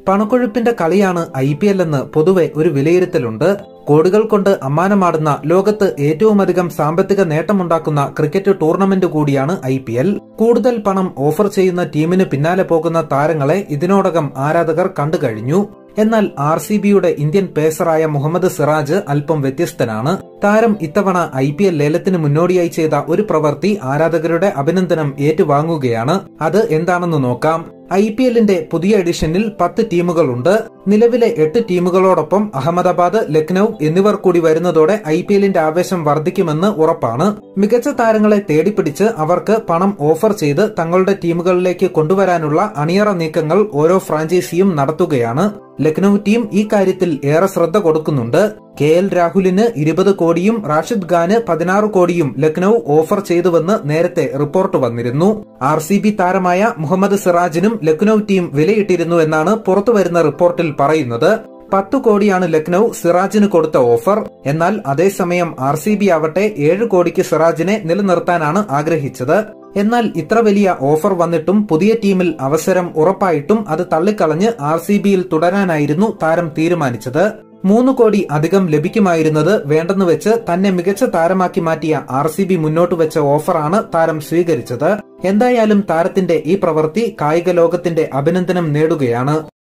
പണക്കൊഴുപ്പിന്റെ കളിയാണ് I P L എന്ന് പൊതുവെ ഒരു വിലയിരുത്തലുണ്ട് കോടികൾ കൊണ്ട് അമ്മാനമാടുന്ന ലോകത്ത് ഏറ്റവുമധികം സാമ്പത്തിക നേട്ടമുണ്ടാക്കുന്ന ക്രിക്കറ്റ് ടൂർണമെന്റ് കൂടിയാണ് ഐ പി എൽ കൂടുതൽ പണം ഓഫർ ചെയ്യുന്ന ടീമിന് പിന്നാലെ പോകുന്ന താരങ്ങളെ ഇതിനോടകം ആരാധകർ കണ്ടുകഴിഞ്ഞു എന്നാൽ ആർ സി ബിയുടെ ഇന്ത്യൻ പേസറായ മുഹമ്മദ് സിറാജ് അല്പം വ്യത്യസ്തനാണ് താരം ഇത്തവണ ഐ പി എൽ ലേലത്തിന് മുന്നോടിയായി ചെയ്ത ഒരു പ്രവൃത്തി ആരാധകരുടെ അഭിനന്ദനം ഏറ്റുവാങ്ങുകയാണ് അത് എന്താണെന്ന് നോക്കാം ഐ പി എല്ലിന്റെ പുതിയ എഡിഷനിൽ പത്ത് ടീമുകളുണ്ട് നിലവിലെ എട്ട് ടീമുകളോടൊപ്പം അഹമ്മദാബാദ് ലക്നൌ എന്നിവർ കൂടി വരുന്നതോടെ ഐ പി എല്ലിന്റെ ആവേശം വർദ്ധിക്കുമെന്ന് ഉറപ്പാണ് മികച്ച താരങ്ങളെ തേടിപ്പിടിച്ച് അവർക്ക് പണം ഓഫർ ചെയ്ത് തങ്ങളുടെ ടീമുകളിലേക്ക് കൊണ്ടുവരാനുള്ള അണിയറ നീക്കങ്ങൾ ഓരോ ഫ്രാഞ്ചൈസിയും നടത്തുകയാണ് ലക്നൌ ടീം ഈ കാര്യത്തിൽ ഏറെ ശ്രദ്ധ കൊടുക്കുന്നുണ്ട് കെ എൽ രാഹുലിന് ഇരുപത് കോടിയും റാഷിദ് ഖാന് പതിനാറ് കോടിയും ലക്നൌ ഓഫർ ചെയ്തുവെന്ന് നേരത്തെ റിപ്പോർട്ട് വന്നിരുന്നു ആർ സി ബി താരമായ മുഹമ്മദ് സിറാജിനും ലക്നൌ ടീം വിലയിട്ടിരുന്നു എന്നാണ് പുറത്തുവരുന്ന റിപ്പോർട്ടിൽ പറയുന്നത് പത്ത് കോടിയാണ് ലക്നൌ സിറാജിന് കൊടുത്ത ഓഫർ എന്നാൽ അതേസമയം ആർ സി ബി ആവട്ടെ ഏഴ് കോടിക്ക് സിറാജിനെ നിലനിർത്താനാണ് ആഗ്രഹിച്ചത് എന്നാൽ ഇത്ര വലിയ ഓഫർ വന്നിട്ടും പുതിയ ടീമിൽ അവസരം ഉറപ്പായിട്ടും അത് തള്ളിക്കളഞ്ഞ് ആർ സി ബിയിൽ തുടരാനായിരുന്നു താരം തീരുമാനിച്ചത് മൂന്ന് കോടി അധികം ലഭിക്കുമായിരുന്നത് വേണ്ടെന്ന് വെച്ച് തന്നെ മികച്ച താരമാക്കി മാറ്റിയ ആർ സി ബി മുന്നോട്ട് വെച്ച ഓഫറാണ് താരം സ്വീകരിച്ചത് എന്തായാലും താരത്തിന്റെ ഈ പ്രവൃത്തി കായിക ലോകത്തിന്റെ അഭിനന്ദനം നേടുകയാണ്